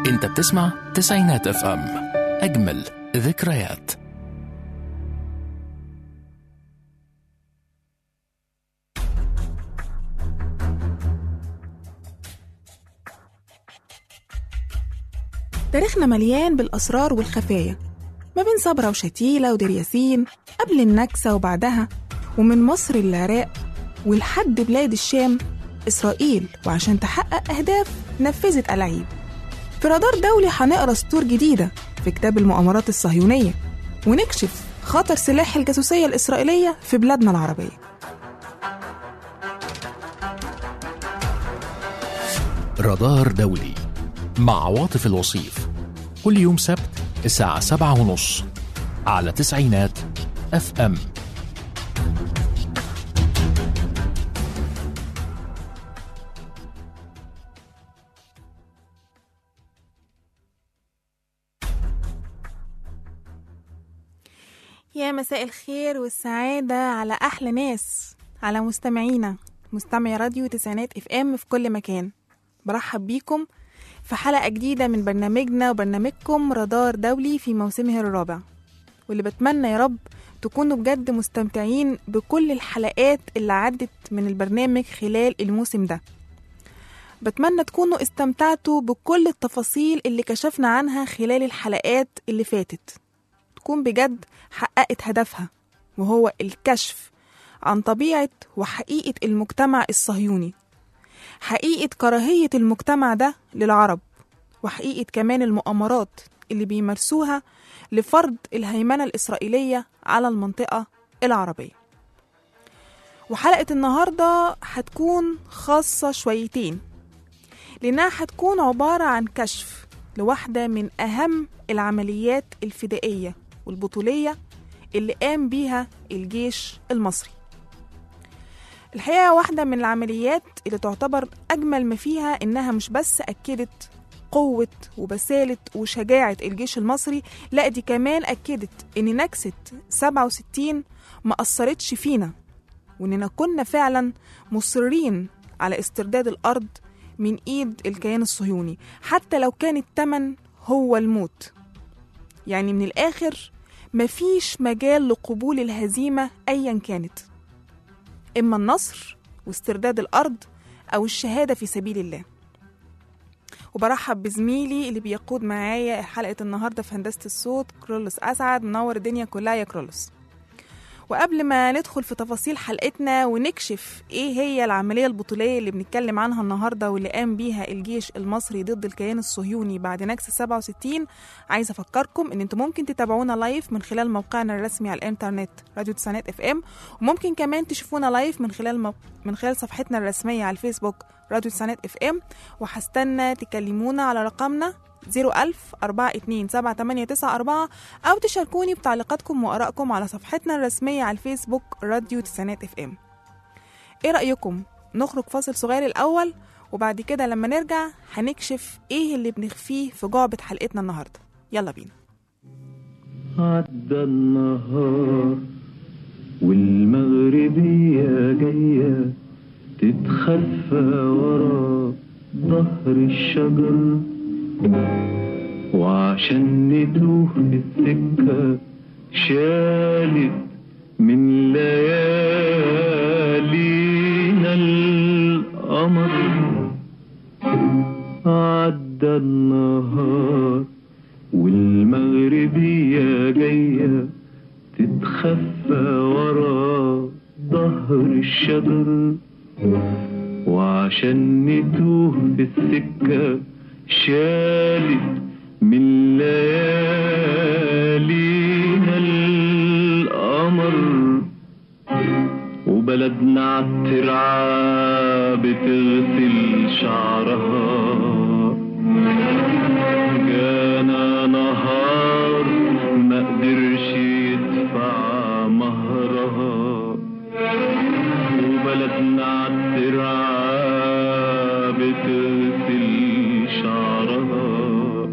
انت بتسمع تسعينات اف ام اجمل ذكريات تاريخنا مليان بالأسرار والخفايا ما بين صبرا وشتيلة ودير ياسين قبل النكسة وبعدها ومن مصر للعراق ولحد بلاد الشام إسرائيل وعشان تحقق أهداف نفذت ألاعيب في رادار دولي هنقرا سطور جديدة في كتاب المؤامرات الصهيونية ونكشف خطر سلاح الجاسوسية الإسرائيلية في بلادنا العربية رادار دولي مع عواطف الوصيف كل يوم سبت الساعة سبعة ونص على تسعينات اف ام يا مساء الخير والسعادة على أحلى ناس على مستمعينا مستمعي راديو تسعينات اف ام في كل مكان برحب بيكم في حلقة جديدة من برنامجنا وبرنامجكم رادار دولي في موسمه الرابع واللي بتمنى يا رب تكونوا بجد مستمتعين بكل الحلقات اللي عدت من البرنامج خلال الموسم ده بتمنى تكونوا استمتعتوا بكل التفاصيل اللي كشفنا عنها خلال الحلقات اللي فاتت تكون بجد حققت هدفها وهو الكشف عن طبيعة وحقيقة المجتمع الصهيوني حقيقة كراهية المجتمع ده للعرب وحقيقة كمان المؤامرات اللي بيمارسوها لفرض الهيمنة الإسرائيلية على المنطقة العربية وحلقة النهاردة هتكون خاصة شويتين لأنها هتكون عبارة عن كشف لواحدة من أهم العمليات الفدائية والبطولية اللي قام بيها الجيش المصري الحقيقة واحدة من العمليات اللي تعتبر أجمل ما فيها إنها مش بس أكدت قوة وبسالة وشجاعة الجيش المصري لا دي كمان أكدت إن نكسة 67 ما أثرتش فينا وإننا كنا فعلا مصرين على استرداد الأرض من إيد الكيان الصهيوني حتى لو كان التمن هو الموت يعني من الآخر مفيش مجال لقبول الهزيمة أيا كانت إما النصر واسترداد الأرض أو الشهادة في سبيل الله وبرحب بزميلي اللي بيقود معايا حلقة النهاردة في هندسة الصوت كرولوس أسعد منور الدنيا كلها يا كرولوس وقبل ما ندخل في تفاصيل حلقتنا ونكشف ايه هي العملية البطولية اللي بنتكلم عنها النهاردة واللي قام بيها الجيش المصري ضد الكيان الصهيوني بعد نكسة 67 عايزة افكركم ان انتم ممكن تتابعونا لايف من خلال موقعنا الرسمي على الانترنت راديو تسعينات اف ام وممكن كمان تشوفونا لايف من خلال مو... من خلال صفحتنا الرسمية على الفيسبوك راديو تسعينات اف ام وهستنى تكلمونا على رقمنا 01000 427 أو تشاركوني بتعليقاتكم وآرائكم على صفحتنا الرسمية على الفيسبوك راديو تسعينات اف ام ايه رأيكم نخرج فاصل صغير الأول وبعد كده لما نرجع هنكشف ايه اللي بنخفيه في جعبة حلقتنا النهاردة يلا بينا عدى النهار والمغربية جاية تتخفى ورا ظهر الشجر وعشان نتوه في السكة شالت من ليالينا القمر عدى النهار والمغربية جاية تتخفى ورا ظهر الشجر وعشان نتوه في السكة شالت من ليالينا القمر وبلدنا عالترعة بتغسل شعرها جانا نهار ما قدرش يدفع مهرها وبلدنا عالترعة بتغسل شعرها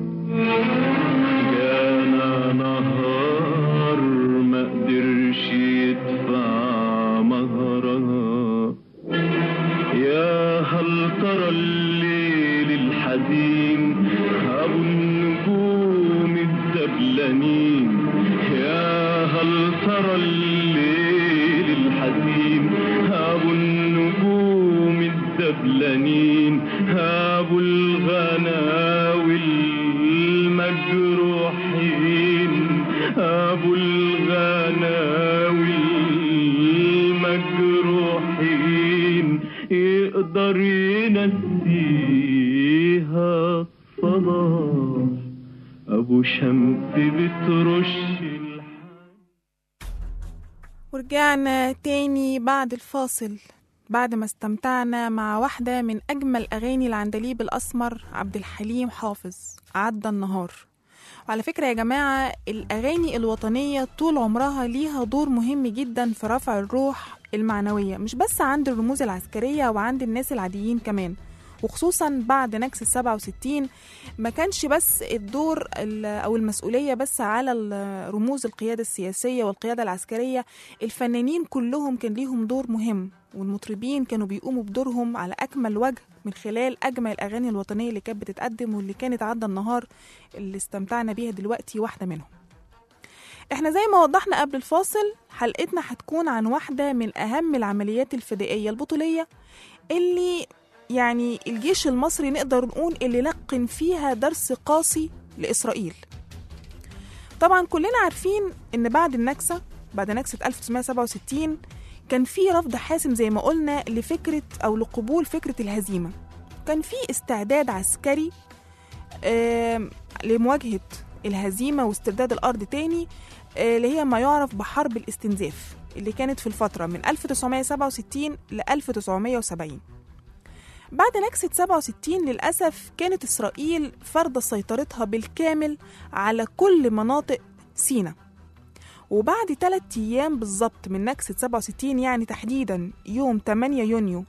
جانا نهار ما قدرش يدفع مهرها يا هل ترى الليل الحزين أبو دبلانين أبو الغناوي المجروحين أبو الغناوي المجروحين يقدر ينسيها صلاح أبو شمس بترش الحال ورجعنا تاني بعد الفاصل بعد ما استمتعنا مع واحدة من أجمل أغاني العندليب الأسمر عبد الحليم حافظ عدى النهار وعلى فكرة يا جماعة الأغاني الوطنية طول عمرها ليها دور مهم جدا في رفع الروح المعنوية مش بس عند الرموز العسكرية وعند الناس العاديين كمان وخصوصا بعد نكسة السبعة وستين ما كانش بس الدور ال- أو المسؤولية بس على ال- رموز القيادة السياسية والقيادة العسكرية الفنانين كلهم كان ليهم دور مهم والمطربين كانوا بيقوموا بدورهم على أكمل وجه من خلال أجمل الأغاني الوطنية اللي كانت بتتقدم واللي كانت عدى النهار اللي استمتعنا بيها دلوقتي واحدة منهم احنا زي ما وضحنا قبل الفاصل حلقتنا هتكون عن واحدة من أهم العمليات الفدائية البطولية اللي يعني الجيش المصري نقدر نقول اللي لقن فيها درس قاسي لإسرائيل طبعا كلنا عارفين ان بعد النكسة بعد نكسة 1967 كان في رفض حاسم زي ما قلنا لفكرة أو لقبول فكرة الهزيمة كان في استعداد عسكري آم، لمواجهة الهزيمة واسترداد الأرض تاني آه، اللي هي ما يعرف بحرب الاستنزاف اللي كانت في الفترة من 1967 ل 1970 بعد نكسة 67 للأسف كانت إسرائيل فرض سيطرتها بالكامل على كل مناطق سيناء وبعد ثلاثة أيام بالظبط من نكسة 67 يعني تحديدا يوم 8 يونيو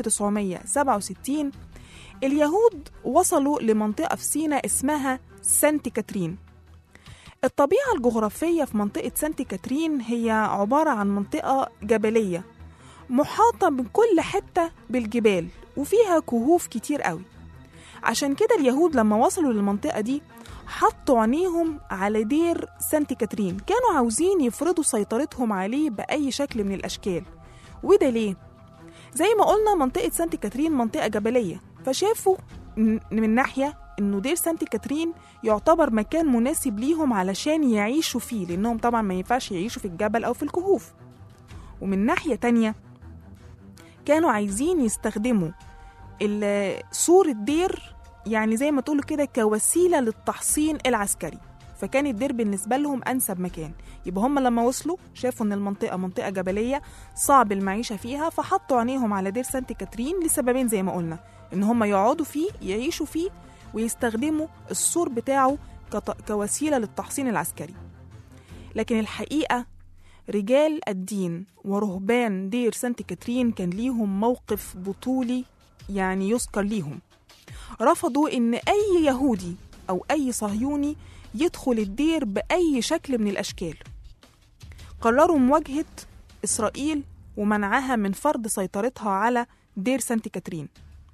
1967 اليهود وصلوا لمنطقة في سيناء اسمها سانت كاترين الطبيعة الجغرافية في منطقة سانت كاترين هي عبارة عن منطقة جبلية محاطة من كل حتة بالجبال وفيها كهوف كتير قوي عشان كده اليهود لما وصلوا للمنطقة دي حطوا عينيهم على دير سانت كاترين كانوا عاوزين يفرضوا سيطرتهم عليه بأي شكل من الأشكال وده ليه؟ زي ما قلنا منطقة سانت كاترين منطقة جبلية فشافوا م- من ناحية إنه دير سانت كاترين يعتبر مكان مناسب ليهم علشان يعيشوا فيه لأنهم طبعا ما ينفعش يعيشوا في الجبل أو في الكهوف ومن ناحية تانية كانوا عايزين يستخدموا ال- سور الدير يعني زي ما تقولوا كده كوسيلة للتحصين العسكري فكان الدير بالنسبة لهم أنسب مكان يبقى هم لما وصلوا شافوا إن المنطقة منطقة جبلية صعب المعيشة فيها فحطوا عينيهم على دير سانت كاترين لسببين زي ما قلنا إن هم يقعدوا فيه يعيشوا فيه ويستخدموا السور بتاعه كط- كوسيلة للتحصين العسكري لكن الحقيقة رجال الدين ورهبان دير سانت كاترين كان ليهم موقف بطولي يعني يذكر ليهم رفضوا إن أي يهودي أو أي صهيوني يدخل الدير بأي شكل من الأشكال قرروا مواجهة إسرائيل ومنعها من فرض سيطرتها على دير سانت كاترين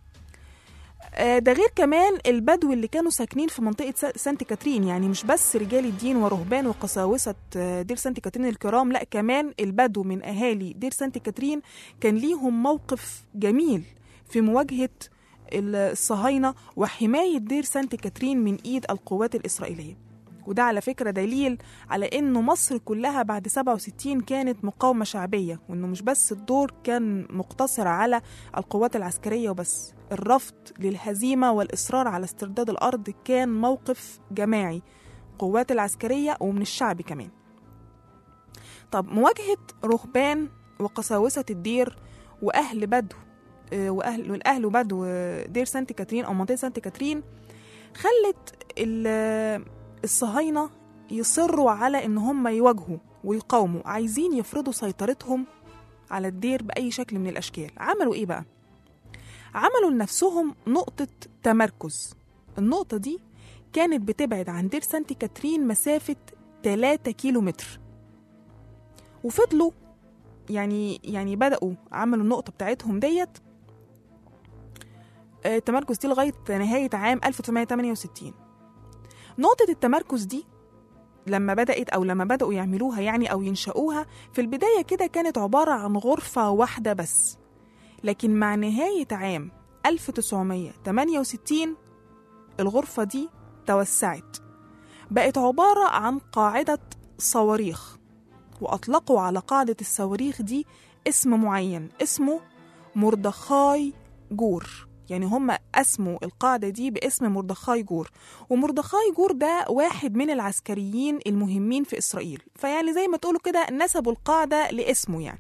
آه، ده غير كمان البدو اللي كانوا ساكنين في منطقة سا- سانت كاترين يعني مش بس رجال الدين ورهبان وقساوسة آه، دير سانت كاترين الكرام لا كمان البدو من أهالي دير سانت كاترين كان ليهم موقف جميل في مواجهة الصهاينة وحماية دير سانت كاترين من إيد القوات الإسرائيلية وده على فكرة دليل على إنه مصر كلها بعد 67 كانت مقاومة شعبية وإنه مش بس الدور كان مقتصر على القوات العسكرية وبس الرفض للهزيمة والإصرار على استرداد الأرض كان موقف جماعي قوات العسكرية ومن الشعب كمان طب مواجهة رهبان وقساوسة الدير وأهل بدو آه، وأهل والأهل وبدو آه، دير سانت كاترين أو منطقة سانت كاترين خلت ال- الصهاينة يصروا على إن هم يواجهوا ويقاوموا عايزين يفرضوا سيطرتهم على الدير بأي شكل من الأشكال عملوا إيه بقى؟ عملوا لنفسهم نقطة تمركز النقطة دي كانت بتبعد عن دير سانت كاترين مسافة 3 كيلو متر وفضلوا يعني يعني بدأوا عملوا النقطة بتاعتهم ديت آه، التمركز دي لغاية نهاية عام 1968 نقطة التمركز دي لما بدأت أو لما بدأوا يعملوها يعني أو ينشأوها في البداية كده كانت عبارة عن غرفة واحدة بس لكن مع نهاية عام 1968 الغرفة دي توسعت بقت عبارة عن قاعدة صواريخ وأطلقوا على قاعدة الصواريخ دي اسم معين اسمه مردخاي جور يعني هم اسموا القاعدة دي باسم مردخاي جور ومردخاي جور ده واحد من العسكريين المهمين في إسرائيل فيعني زي ما تقولوا كده نسبوا القاعدة لاسمه يعني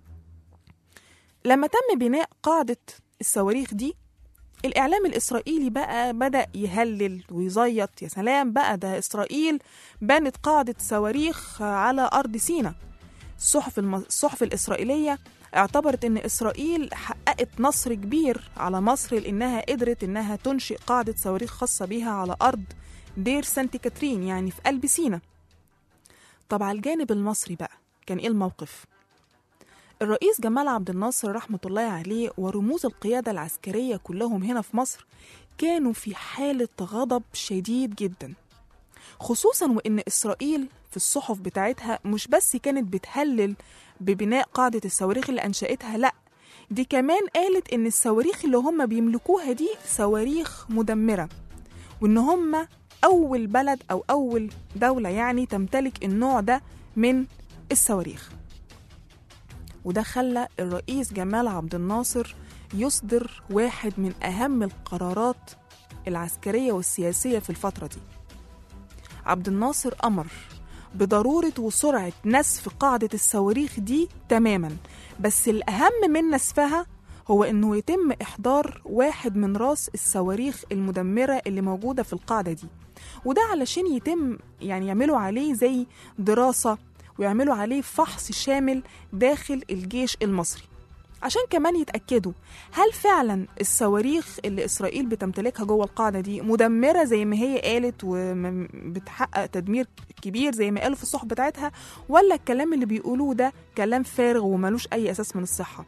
لما تم بناء قاعدة الصواريخ دي الإعلام الإسرائيلي بقى بدأ يهلل ويزيط يا سلام بقى ده إسرائيل بنت قاعدة صواريخ على أرض سيناء الصحف, الم... الصحف الإسرائيلية اعتبرت ان اسرائيل حققت نصر كبير على مصر لانها قدرت انها تنشئ قاعده صواريخ خاصه بيها على ارض دير سانت كاترين يعني في قلب سينا طب على الجانب المصري بقى كان ايه الموقف الرئيس جمال عبد الناصر رحمه الله عليه ورموز القياده العسكريه كلهم هنا في مصر كانوا في حاله غضب شديد جدا خصوصا وان اسرائيل في الصحف بتاعتها مش بس كانت بتهلل ببناء قاعدة الصواريخ اللي أنشأتها لأ دي كمان قالت إن الصواريخ اللي هم بيملكوها دي صواريخ مدمرة وإن هم أول بلد أو أول دولة يعني تمتلك النوع ده من الصواريخ وده خلى الرئيس جمال عبد الناصر يصدر واحد من أهم القرارات العسكرية والسياسية في الفترة دي عبد الناصر أمر بضرورة وسرعة نسف قاعدة الصواريخ دي تماما بس الأهم من نسفها هو إنه يتم إحضار واحد من راس الصواريخ المدمرة اللي موجودة في القاعدة دي وده علشان يتم يعني يعملوا عليه زي دراسة ويعملوا عليه فحص شامل داخل الجيش المصري عشان كمان يتأكدوا هل فعلا الصواريخ اللي إسرائيل بتمتلكها جوه القاعدة دي مدمرة زي ما هي قالت وبتحقق تدمير كبير زي ما قالوا في الصحف بتاعتها ولا الكلام اللي بيقولوه ده كلام فارغ وملوش أي أساس من الصحة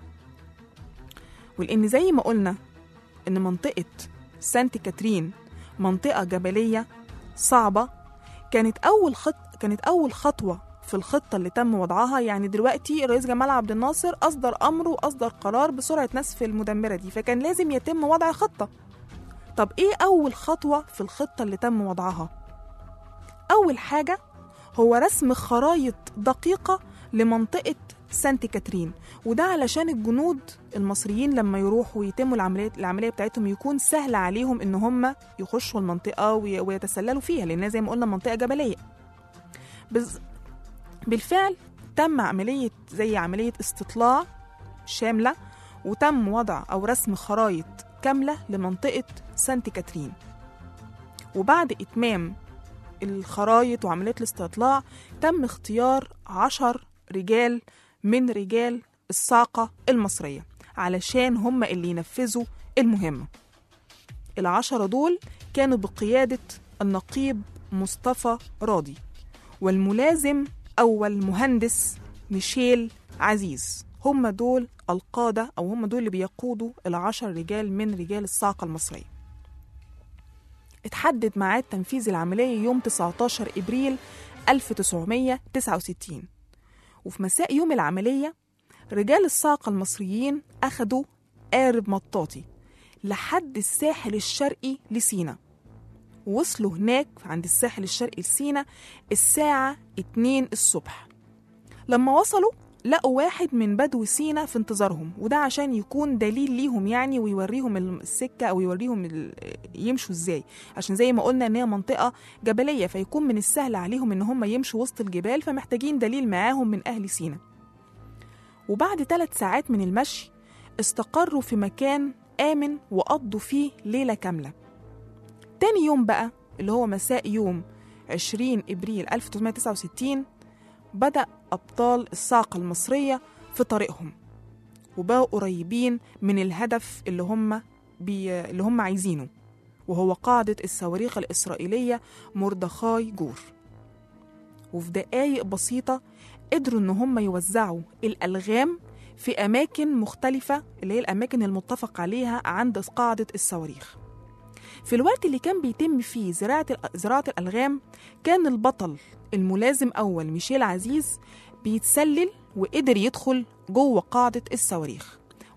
ولأن زي ما قلنا إن منطقة سانت كاترين منطقة جبلية صعبة كانت أول خط كانت أول خطوة في الخطة اللي تم وضعها يعني دلوقتي الرئيس جمال عبد الناصر أصدر أمر وأصدر قرار بسرعة نسف المدمرة دي فكان لازم يتم وضع خطة طب إيه أول خطوة في الخطة اللي تم وضعها؟ أول حاجة هو رسم خرايط دقيقة لمنطقة سانت كاترين وده علشان الجنود المصريين لما يروحوا ويتموا العملية العملية بتاعتهم يكون سهل عليهم إن هم يخشوا المنطقة ويتسللوا فيها لأنها زي ما قلنا منطقة جبلية بز... بالفعل تم عملية زي عملية استطلاع شاملة وتم وضع أو رسم خرايط كاملة لمنطقة سانت كاترين وبعد إتمام الخرايط وعملية الاستطلاع تم اختيار عشر رجال من رجال الصاقة المصرية علشان هم اللي ينفذوا المهمة العشرة دول كانوا بقيادة النقيب مصطفى راضي والملازم أو المهندس ميشيل عزيز هم دول القادة أو هم دول اللي بيقودوا العشر رجال من رجال الصاعقة المصرية اتحدد ميعاد تنفيذ العملية يوم 19 إبريل 1969 وفي مساء يوم العملية رجال الصاعقة المصريين أخدوا قارب مطاطي لحد الساحل الشرقي لسينا وصلوا هناك عند الساحل الشرقي لسينا الساعة 2 الصبح لما وصلوا لقوا واحد من بدو سينا في انتظارهم وده عشان يكون دليل ليهم يعني ويوريهم السكة أو يوريهم ال... يمشوا ازاي عشان زي ما قلنا ان هي منطقة جبلية فيكون من السهل عليهم ان هم يمشوا وسط الجبال فمحتاجين دليل معاهم من أهل سينا وبعد ثلاث ساعات من المشي استقروا في مكان آمن وقضوا فيه ليلة كاملة تاني يوم بقى اللي هو مساء يوم 20 إبريل 1969 بدأ أبطال الصاعقة المصرية في طريقهم وبقوا قريبين من الهدف اللي هم بي... اللي هم عايزينه وهو قاعدة الصواريخ الإسرائيلية مردخاي جور وفي دقايق بسيطة قدروا إن هم يوزعوا الألغام في أماكن مختلفة اللي هي الأماكن المتفق عليها عند قاعدة الصواريخ في الوقت اللي كان بيتم فيه زراعة زراعة الألغام كان البطل الملازم أول ميشيل عزيز بيتسلل وقدر يدخل جوه قاعدة الصواريخ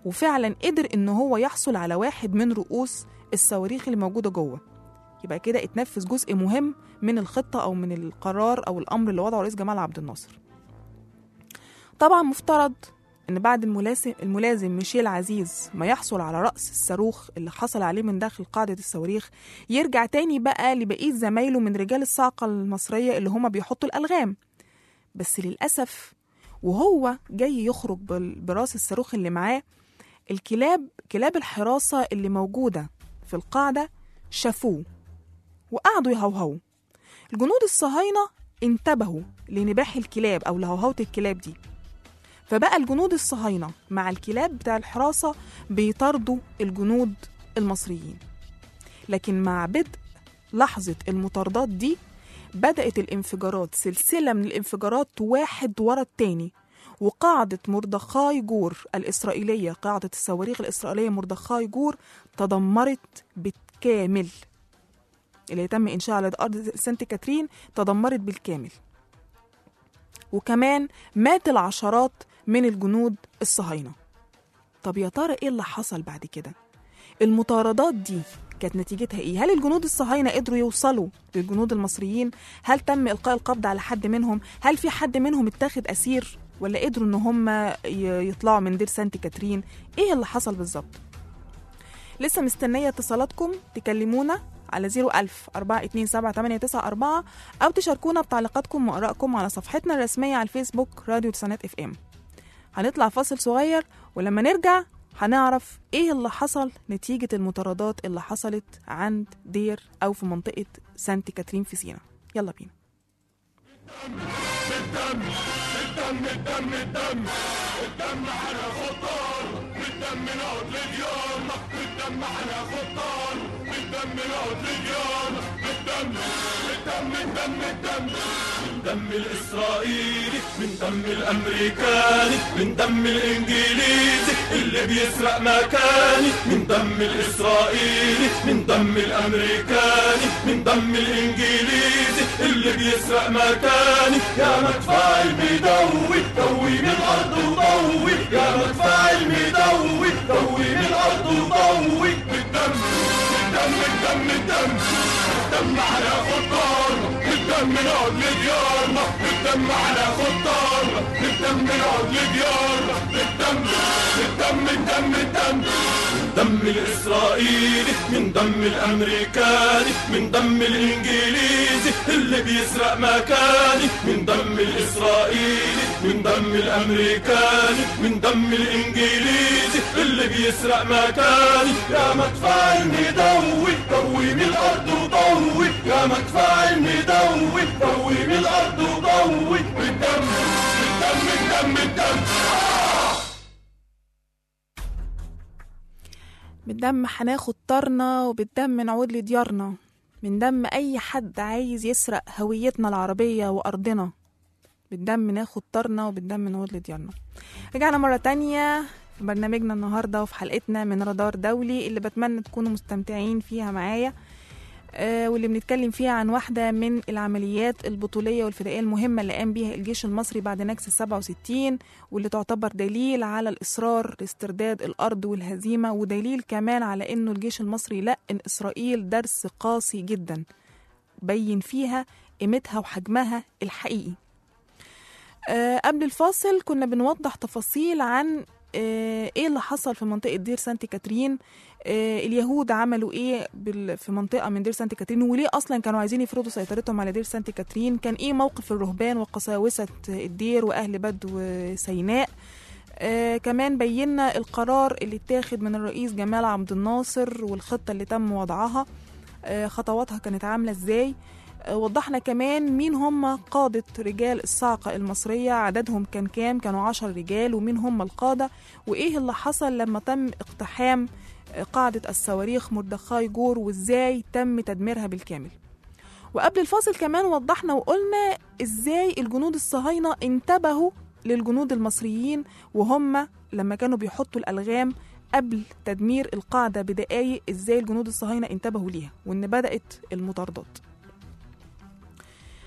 وفعلا قدر إن هو يحصل على واحد من رؤوس الصواريخ اللي موجودة جوه يبقى كده اتنفذ جزء مهم من الخطة أو من القرار أو الأمر اللي وضعه رئيس جمال عبد الناصر طبعا مفترض إن بعد الملازم, الملازم ميشيل عزيز ما يحصل على رأس الصاروخ اللي حصل عليه من داخل قاعدة الصواريخ يرجع تاني بقى لبقية زمايله من رجال الصاعقة المصرية اللي هما بيحطوا الألغام بس للأسف وهو جاي يخرج بال- براس الصاروخ اللي معاه الكلاب كلاب الحراسة اللي موجودة في القاعدة شافوه وقعدوا يهوهوا الجنود الصهاينة انتبهوا لنباح الكلاب أو لهوهوة الكلاب دي فبقى الجنود الصهاينة مع الكلاب بتاع الحراسة بيطاردوا الجنود المصريين لكن مع بدء لحظة المطاردات دي بدأت الانفجارات سلسلة من الانفجارات واحد ورا التاني وقاعدة مردخاي جور الإسرائيلية قاعدة الصواريخ الإسرائيلية مردخاي جور تدمرت بالكامل اللي تم إنشاء على أرض سانت كاترين تدمرت بالكامل وكمان مات العشرات من الجنود الصهاينة طب يا ترى إيه اللي حصل بعد كده؟ المطاردات دي كانت نتيجتها ايه؟ هل الجنود الصهاينه قدروا يوصلوا للجنود المصريين؟ هل تم القاء القبض على حد منهم؟ هل في حد منهم اتاخد اسير؟ ولا قدروا ان هم ي- يطلعوا من دير سانت كاترين؟ ايه اللي حصل بالظبط؟ لسه مستنيه اتصالاتكم تكلمونا على 01000 427 او تشاركونا بتعليقاتكم وارائكم على صفحتنا الرسميه على الفيسبوك راديو تسعينات اف ام. هنطلع فاصل صغير ولما نرجع هنعرف ايه اللي حصل نتيجة المطاردات اللي حصلت عند دير او في منطقة سانت كاترين في سينا يلا بينا دم الإسرائيلي من دم الأمريكاني من دم الإنجليزي اللي بيسرق مكاني من دم الإسرائيلي من دم الأمريكاني من دم الإنجليزي اللي بيسرق مكاني يا مدفع المدوي دوي من الأرض وضوي يا مدفع المدوي دوي من الأرض وضوي بالدم بالدم الدم الدم الدم على خطارنا بالدم نقعد لديارنا بالدم على خطارنا بالدم نقعد لديارنا بالدم بالدم الدم الدم دم الإسرائيلي من دم الأمريكاني من دم الإنجليزي اللي بيسرق مكاني من دم الإسرائيلي من دم الأمريكاني من دم الإنجليزي اللي بيسرق مكاني يا مدفع المدوي دوي من الأرض وضوي يا مدفع المدوي دوي من الأرض وضوي بالدم بالدم الدم الدم بالدم هناخد طارنا وبالدم نعود لديارنا من دم أي حد عايز يسرق هويتنا العربية وأرضنا بالدم ناخد طارنا وبالدم نعود لديارنا رجعنا مرة تانية في برنامجنا النهاردة وفي حلقتنا من رادار دولي اللي بتمنى تكونوا مستمتعين فيها معايا آه، واللي بنتكلم فيها عن واحدة من العمليات البطولية والفدائية المهمة اللي قام بيها الجيش المصري بعد نكسة 67 واللي تعتبر دليل على الإصرار لاسترداد الأرض والهزيمة ودليل كمان على إنه الجيش المصري لقن إسرائيل درس قاسي جدا بين فيها قيمتها وحجمها الحقيقي آه، قبل الفاصل كنا بنوضح تفاصيل عن آه، ايه اللي حصل في منطقه دير سانت كاترين آه، اليهود عملوا ايه بال- في منطقه من دير سانت كاترين وليه اصلا كانوا عايزين يفرضوا سيطرتهم على دير سانت كاترين كان ايه موقف الرهبان وقساوسه الدير واهل بدو سيناء آه كمان بينا القرار اللي اتاخد من الرئيس جمال عبد الناصر والخطه اللي تم وضعها آه خطواتها كانت عامله ازاي آه، وضحنا كمان مين هم قادة رجال الصاعقة المصرية عددهم كان كام كانوا عشر رجال ومين هم القادة وإيه اللي حصل لما تم اقتحام آه، قاعدة الصواريخ مردخاي جور وإزاي تم تدميرها بالكامل وقبل الفاصل كمان وضحنا وقلنا إزاي الجنود الصهاينة انتبهوا للجنود المصريين وهم لما كانوا بيحطوا الألغام قبل تدمير القاعدة بدقايق إزاي الجنود الصهاينة انتبهوا ليها وإن بدأت المطاردات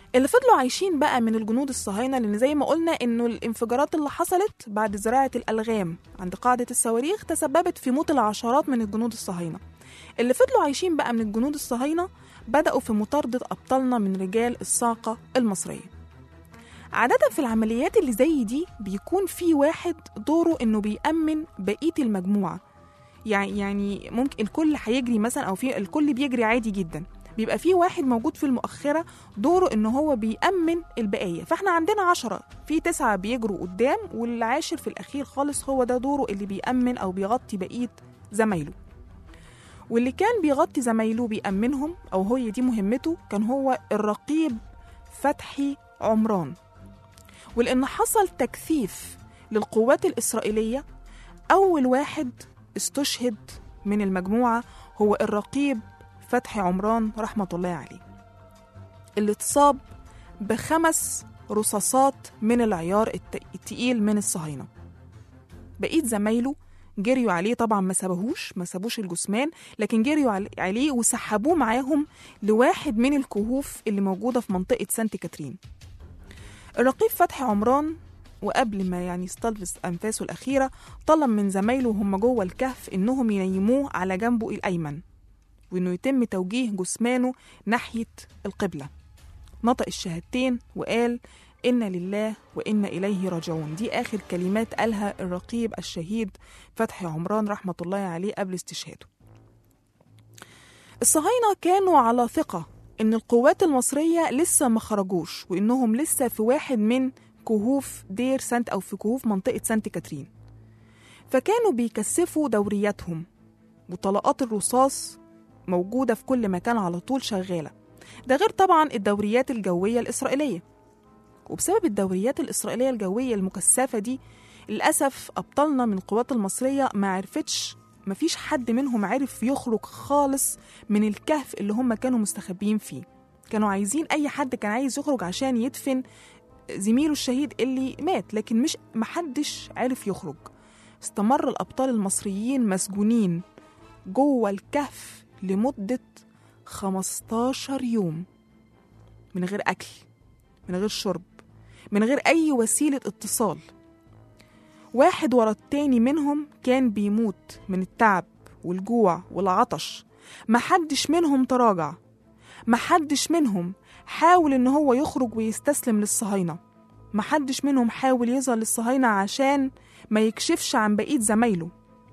اللي فضلوا عايشين بقى من الجنود الصهاينة لأن زي ما قلنا إنه الانفجارات اللي حصلت بعد زراعة الألغام عند قاعدة الصواريخ تسببت في موت العشرات من الجنود الصهاينة اللي فضلوا عايشين بقى من الجنود الصهاينة بدأوا في مطاردة أبطالنا من رجال الصاقة المصرية عادة في العمليات اللي زي دي بيكون في واحد دوره إنه بيأمن بقية المجموعة يعني يعني ممكن الكل هيجري مثلا أو في الكل بيجري عادي جدا بيبقى في واحد موجود في المؤخرة دوره إن هو بيأمن البقية فإحنا عندنا عشرة في تسعة بيجروا قدام والعاشر في الأخير خالص هو ده دوره اللي بيأمن أو بيغطي بقية زمايله واللي كان بيغطي زمايله بيأمنهم أو هي دي مهمته كان هو الرقيب فتحي عمران ولأن حصل تكثيف للقوات الإسرائيلية أول واحد استشهد من المجموعة هو الرقيب فتحي عمران رحمة الله عليه اللي اتصاب بخمس رصاصات من العيار الت- التقيل من الصهاينة بقية زمايله جريوا عليه طبعا ما سابوهوش ما سابوش الجثمان لكن جريوا عل- عليه وسحبوه معاهم لواحد من الكهوف اللي موجودة في منطقة سانت كاترين الرقيب فتحي عمران وقبل ما يعني يستلفظ أنفاسه الأخيرة طلب من زمايله وهم جوه الكهف إنهم ينيموه على جنبه الأيمن وإنه يتم توجيه جثمانه ناحية القبلة نطق الشهادتين وقال إنا لله وإنا إليه راجعون دي آخر كلمات قالها الرقيب الشهيد فتحي عمران رحمة الله عليه قبل استشهاده الصهاينة كانوا على ثقة إن القوات المصرية لسه ما خرجوش وإنهم لسه في واحد من كهوف دير سانت أو في كهوف منطقة سانت كاترين فكانوا بيكثفوا دورياتهم وطلقات الرصاص موجودة في كل مكان على طول شغالة ده غير طبعا الدوريات الجوية الإسرائيلية وبسبب الدوريات الإسرائيلية الجوية المكثفة دي للأسف أبطالنا من القوات المصرية ما عرفتش مفيش حد منهم عرف يخرج خالص من الكهف اللي هم كانوا مستخبيين فيه كانوا عايزين أي حد كان عايز يخرج عشان يدفن زميله الشهيد اللي مات لكن مش محدش عرف يخرج استمر الأبطال المصريين مسجونين جوه الكهف لمدة 15 يوم من غير أكل من غير شرب من غير أي وسيلة اتصال واحد ورا التاني منهم كان بيموت من التعب والجوع والعطش محدش منهم تراجع محدش منهم حاول إن هو يخرج ويستسلم للصهاينة محدش منهم حاول يظهر للصهاينة عشان ما يكشفش عن بقية زمايله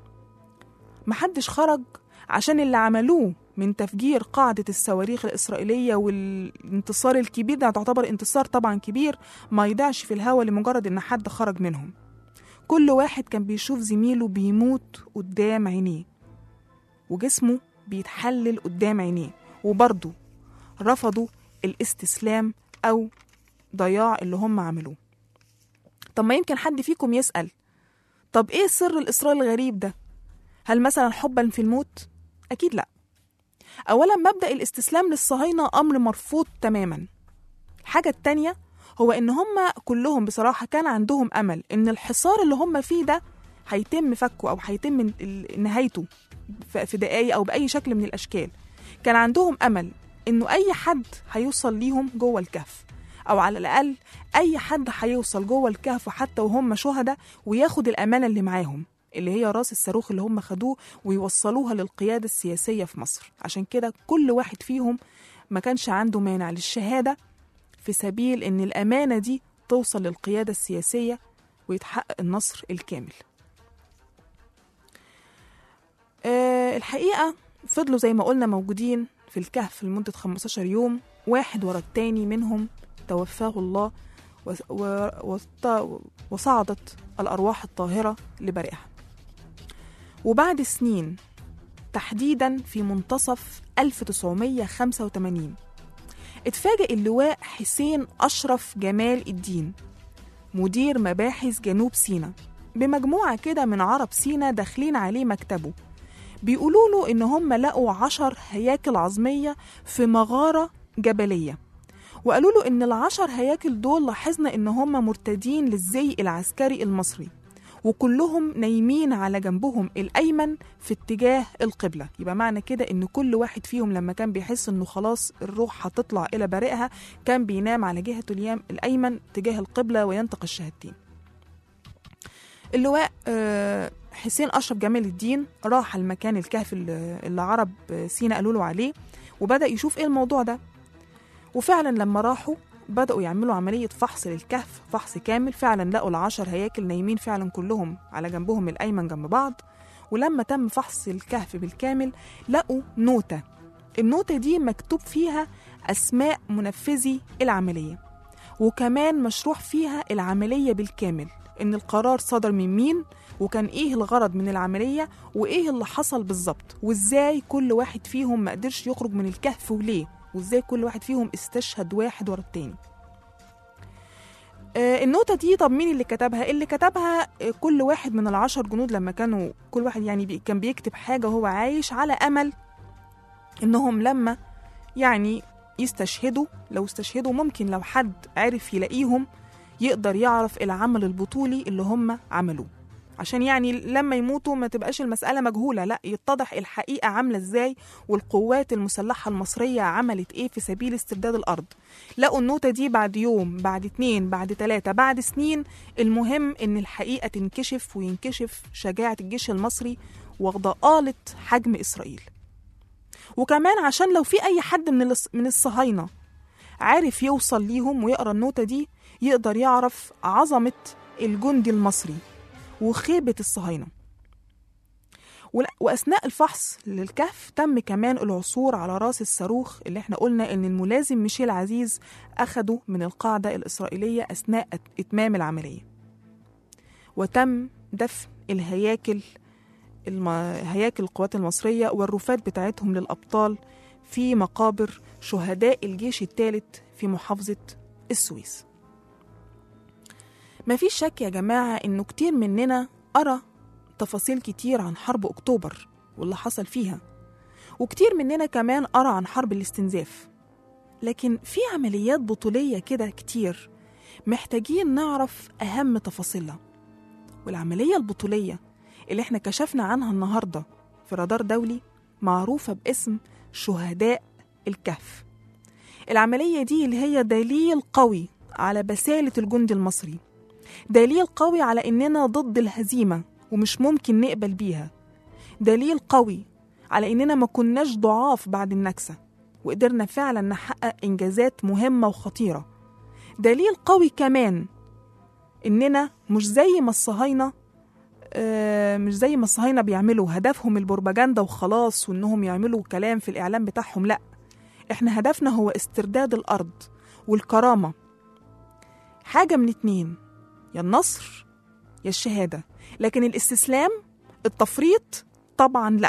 محدش خرج عشان اللي عملوه من تفجير قاعدة الصواريخ الإسرائيلية والانتصار الكبير ده تعتبر انتصار طبعا كبير ما يضيعش في الهوا لمجرد إن حد خرج منهم كل واحد كان بيشوف زميله بيموت قدام عينيه وجسمه بيتحلل قدام عينيه وبرضه رفضوا الاستسلام أو ضياع اللي هم عملوه طب ما يمكن حد فيكم يسأل طب إيه سر الإصرار الغريب ده؟ هل مثلا حبا في الموت؟ أكيد لأ أولا مبدأ الاستسلام للصهاينة أمر مرفوض تماما الحاجة التانية هو إن هم كلهم بصراحة كان عندهم أمل إن الحصار اللي هم فيه ده هيتم فكه أو هيتم ال- نهايته ف- في دقايق أو بأي شكل من الأشكال كان عندهم أمل إنه أي حد هيوصل ليهم جوه الكهف أو على الأقل أي حد هيوصل جوه الكهف حتى وهم شهداء وياخد الأمانة اللي معاهم اللي هي راس الصاروخ اللي هم خدوه ويوصلوها للقيادة السياسية في مصر عشان كده كل واحد فيهم ما كانش عنده مانع للشهادة في سبيل إن الأمانة دي توصل للقيادة السياسية ويتحقق النصر الكامل أه الحقيقة فضلوا زي ما قلنا موجودين في الكهف لمدة 15 يوم واحد ورا التاني منهم توفاه الله وس- و- وست- وصعدت الأرواح الطاهرة لبرئها وبعد سنين تحديدا في منتصف 1985 اتفاجئ اللواء حسين أشرف جمال الدين مدير مباحث جنوب سيناء بمجموعة كده من عرب سيناء داخلين عليه مكتبه بيقولوا له إن هم لقوا عشر هياكل عظمية في مغارة جبلية وقالوا له إن العشر هياكل دول لاحظنا إن هم مرتدين للزي العسكري المصري وكلهم نايمين على جنبهم الأيمن في اتجاه القبلة يبقى معنى كده إن كل واحد فيهم لما كان بيحس إنه خلاص الروح هتطلع إلى بارئها كان بينام على جهة اليم الأيمن تجاه القبلة وينطق الشهادتين اللواء آه، حسين أشرف جمال الدين راح المكان الكهف اللي اللي عرب سينا قالوا له عليه وبدأ يشوف إيه الموضوع ده وفعلا لما راحوا بدأوا يعملوا عملية فحص للكهف فحص كامل فعلا لقوا العشر هياكل نايمين فعلا كلهم على جنبهم الأيمن جنب بعض ولما تم فحص الكهف بالكامل لقوا نوتة النوتة دي مكتوب فيها أسماء منفذي العملية وكمان مشروح فيها العملية بالكامل إن القرار صدر من مين وكان إيه الغرض من العملية وإيه اللي حصل بالظبط وإزاي كل واحد فيهم ما قدرش يخرج من الكهف وليه وإزاي كل واحد فيهم استشهد واحد ورا التاني آه، النوتة دي طب مين اللي كتبها؟ اللي كتبها آه، كل واحد من العشر جنود لما كانوا كل واحد يعني بي كان بيكتب حاجة وهو عايش على أمل إنهم لما يعني يستشهدوا لو استشهدوا ممكن لو حد عرف يلاقيهم يقدر يعرف العمل البطولي اللي هم عملوه عشان يعني لما يموتوا ما تبقاش المسألة مجهولة لا يتضح الحقيقة عاملة ازاي والقوات المسلحة المصرية عملت ايه في سبيل استرداد الأرض لقوا النوتة دي بعد يوم بعد اتنين بعد تلاتة بعد سنين المهم ان الحقيقة تنكشف وينكشف شجاعة الجيش المصري وضآلة حجم إسرائيل وكمان عشان لو في أي حد من الص- من الصهاينة عارف يوصل ليهم ويقرا النوتة دي يقدر يعرف عظمة الجندي المصري وخيبة الصهاينة ول- وأثناء الفحص للكهف تم كمان العثور على راس الصاروخ اللي احنا قلنا إن الملازم ميشيل عزيز أخده من القاعدة الإسرائيلية أثناء أت- إتمام العملية وتم دفن الهياكل الم... هياكل القوات المصرية والرفات بتاعتهم للأبطال في مقابر شهداء الجيش الثالث في محافظة السويس مفيش شك يا جماعة إنه كتير مننا قرأ تفاصيل كتير عن حرب أكتوبر واللي حصل فيها وكتير مننا كمان قرأ عن حرب الاستنزاف لكن في عمليات بطولية كده كتير محتاجين نعرف أهم تفاصيلها والعملية البطولية اللي احنا كشفنا عنها النهاردة في رادار دولي معروفة باسم شهداء الكهف العملية دي اللي هي دليل قوي على بسالة الجندي المصري دليل قوي على إننا ضد الهزيمة ومش ممكن نقبل بيها دليل قوي على إننا ما كناش ضعاف بعد النكسة وقدرنا فعلا نحقق إنجازات مهمة وخطيرة دليل قوي كمان إننا مش زي ما الصهاينة آه، مش زي ما الصهاينة بيعملوا هدفهم البروباجندا وخلاص وإنهم يعملوا كلام في الإعلام بتاعهم لأ إحنا هدفنا هو استرداد الأرض والكرامة حاجة من اتنين يا النصر يا الشهادة لكن الاستسلام التفريط طبعا لا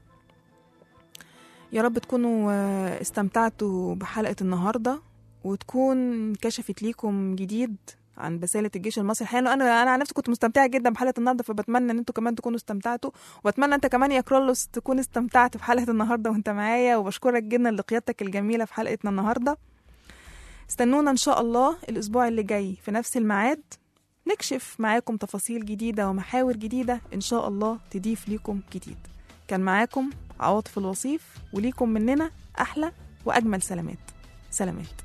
يا رب تكونوا آه، استمتعتوا بحلقة النهاردة وتكون كشفت ليكم جديد عن بسالة الجيش المصري الحقيقة أنا أنا عن نفسي كنت مستمتعة جدا بحلقة النهاردة فبتمنى إن أنتوا كمان تكونوا استمتعتوا وأتمنى أنت كمان يا كرولوس تكون استمتعت بحلقة النهاردة وأنت معايا وبشكرك جدا لقيادتك الجميلة في حلقتنا النهاردة استنونا إن شاء الله الأسبوع اللي جاي في نفس الميعاد نكشف معاكم تفاصيل جديدة ومحاور جديدة إن شاء الله تضيف ليكم جديد كان معاكم عواطف الوصيف وليكم مننا أحلى وأجمل سلامات سلامات